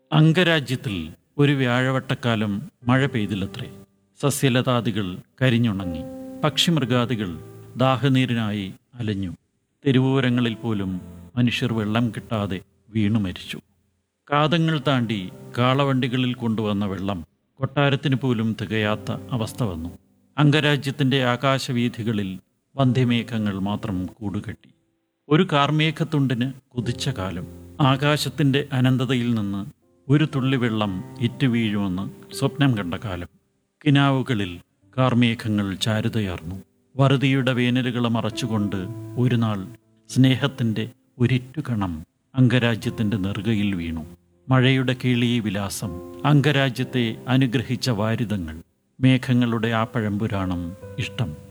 അംഗരാജ്യത്തിൽ ഒരു വ്യാഴവട്ടക്കാലം മഴ പെയ്തില്ലത്രേ സസ്യലതാദികൾ കരിഞ്ഞുണങ്ങി പക്ഷിമൃഗാദികൾ ദാഹനീരിനായി അലഞ്ഞു തെരുവോരങ്ങളിൽ പോലും മനുഷ്യർ വെള്ളം കിട്ടാതെ വീണു മരിച്ചു കാതങ്ങൾ താണ്ടി കാളവണ്ടികളിൽ കൊണ്ടുവന്ന വെള്ളം കൊട്ടാരത്തിന് പോലും തികയാത്ത അവസ്ഥ വന്നു അംഗരാജ്യത്തിൻ്റെ ആകാശവീഥികളിൽ വന്ധ്യമേഘങ്ങൾ മാത്രം കൂടുകെട്ടി ഒരു കാർമേഘത്തുണ്ടിന് കുതിച്ച കാലം ആകാശത്തിൻ്റെ അനന്തതയിൽ നിന്ന് ഒരു തുള്ളി വെള്ളം ഇറ്റു വീഴുമെന്ന് സ്വപ്നം കണ്ട കാലം കിനാവുകളിൽ കാർമേഘങ്ങൾ ചാരുതയാർന്നു വറുതിയുടെ വേനലുകളെ മറച്ചുകൊണ്ട് ഒരു നാൾ സ്നേഹത്തിൻ്റെ ഒരിറ്റുകണം അംഗരാജ്യത്തിൻ്റെ നെറുകയിൽ വീണു മഴയുടെ കിളി വിലാസം അംഗരാജ്യത്തെ അനുഗ്രഹിച്ച വാരിതങ്ങൾ മേഘങ്ങളുടെ ആ പഴംപുരാണം ഇഷ്ടം